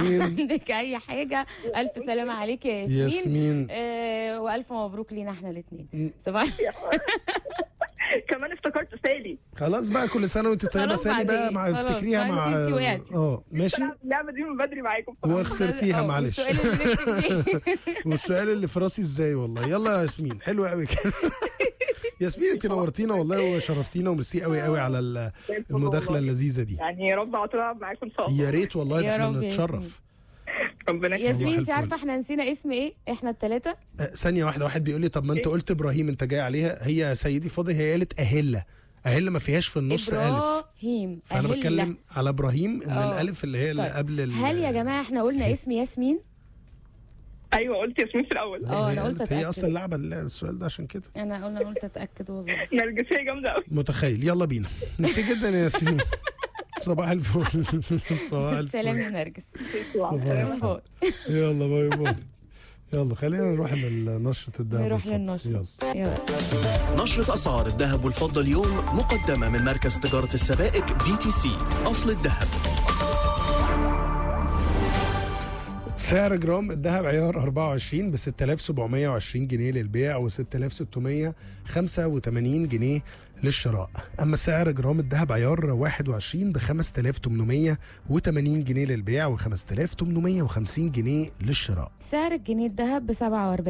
مين؟ عندك اي حاجه الف سلامه عليك يا ياسمين ياسمين آه والف مبروك لينا احنا الاثنين صباح كمان افتكرت سالي خلاص بقى كل سنه وانت طيبه خلاص سالي بقى بعدين. مع خلاص، افتكريها ما مع انتي وقعتي. اه ماشي بلعب اللعبه دي من بدري معاكم بصراحة. وخسرتيها آه، معلش والسؤال اللي نفسك فيه. والسؤال اللي في راسي ازاي والله يلا يا ياسمين حلو قوي كده ياسمين انت نورتينا والله وشرفتينا وميرسي قوي قوي على ال- المداخله اللذيذه دي يعني يا رب على طول العب معاكم ان شاء الله يا ريت والله يا ده احنا رب يا نتشرف ربنا يخليك. ياسمين انت الفل. عارفه احنا نسينا اسم ايه احنا الثلاثه آه، ثانيه واحده واحد بيقول لي طب ما انت قلت ابراهيم انت جاي عليها هي سيدي فاضل هي قالت اهله اهله ما فيهاش في النص الف ابراهيم فانا أهلة. بتكلم على ابراهيم ان اه. الالف اللي هي اللي طيب. قبل ال- هل يا جماعه احنا قلنا اسم ياسمين ايوه قلت ياسمين في الاول اه هي انا قلت قالت- هي اتاكد اصلا لعبه السؤال ده عشان كده انا قلنا قلت اتاكد والله نرجسيه جامده قوي متخيل يلا بينا ميرسي جدا يا ياسمين صباح الفل صباح الفل سلام يا نرجس صباح الفل باي. يلا باي باي يلا خلينا نروح لنشرة الدهب نروح والفضة. للنشر يلا يلا نشرة أسعار الذهب والفضة اليوم مقدمة من مركز تجارة السبائك بي تي سي أصل الذهب سعر جرام الذهب عيار 24 ب 6720 جنيه للبيع و 6685 جنيه للشراء اما سعر جرام الذهب عيار 21 ب 5880 جنيه للبيع و 5850 جنيه للشراء سعر الجنيه الذهب ب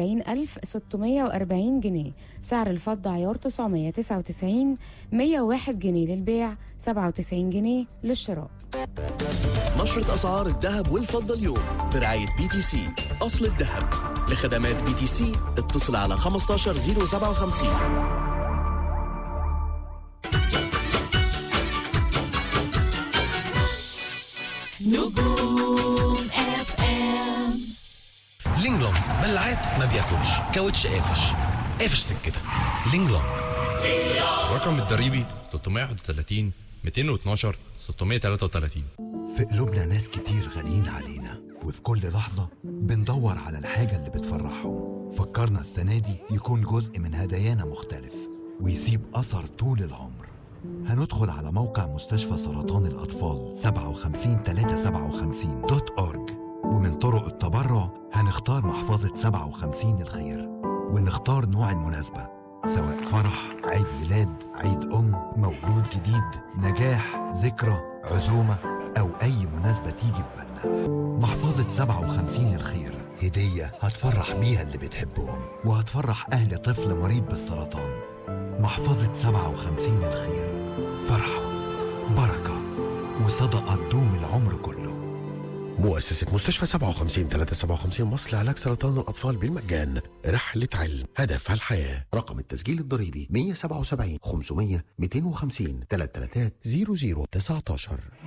47640 جنيه سعر الفضة عيار 999 101 جنيه للبيع 97 جنيه للشراء نشرة أسعار الذهب والفضة اليوم برعاية بي تي سي أصل الذهب لخدمات بي تي سي اتصل على 15057 لينج لونج بلعات ما بياكلش كاوتش قافش قافش سكتك لينج لونج الرقم الضريبي 331 212 633 في قلوبنا ناس كتير غاليين علينا وفي كل لحظة بندور على الحاجة اللي بتفرحهم فكرنا السنة دي يكون جزء من هدايانا مختلف ويسيب أثر طول العمر هندخل على موقع مستشفى سرطان الأطفال 57 357 دوت أورج ومن طرق التبرع هنختار محفظة 57 الخير ونختار نوع المناسبة سواء فرح عيد ميلاد عيد أم مولود جديد نجاح ذكرى عزومة أو أي مناسبة تيجي في بالنا محفظة 57 الخير هدية هتفرح بيها اللي بتحبهم وهتفرح أهل طفل مريض بالسرطان محفظة 57 الخير فرحة بركة وصدقة تدوم العمر كله مؤسسة مستشفى 57 357 مصر لعلاج سرطان الأطفال بالمجان رحلة علم هدفها الحياة رقم التسجيل الضريبي 177 500 250 333 00 19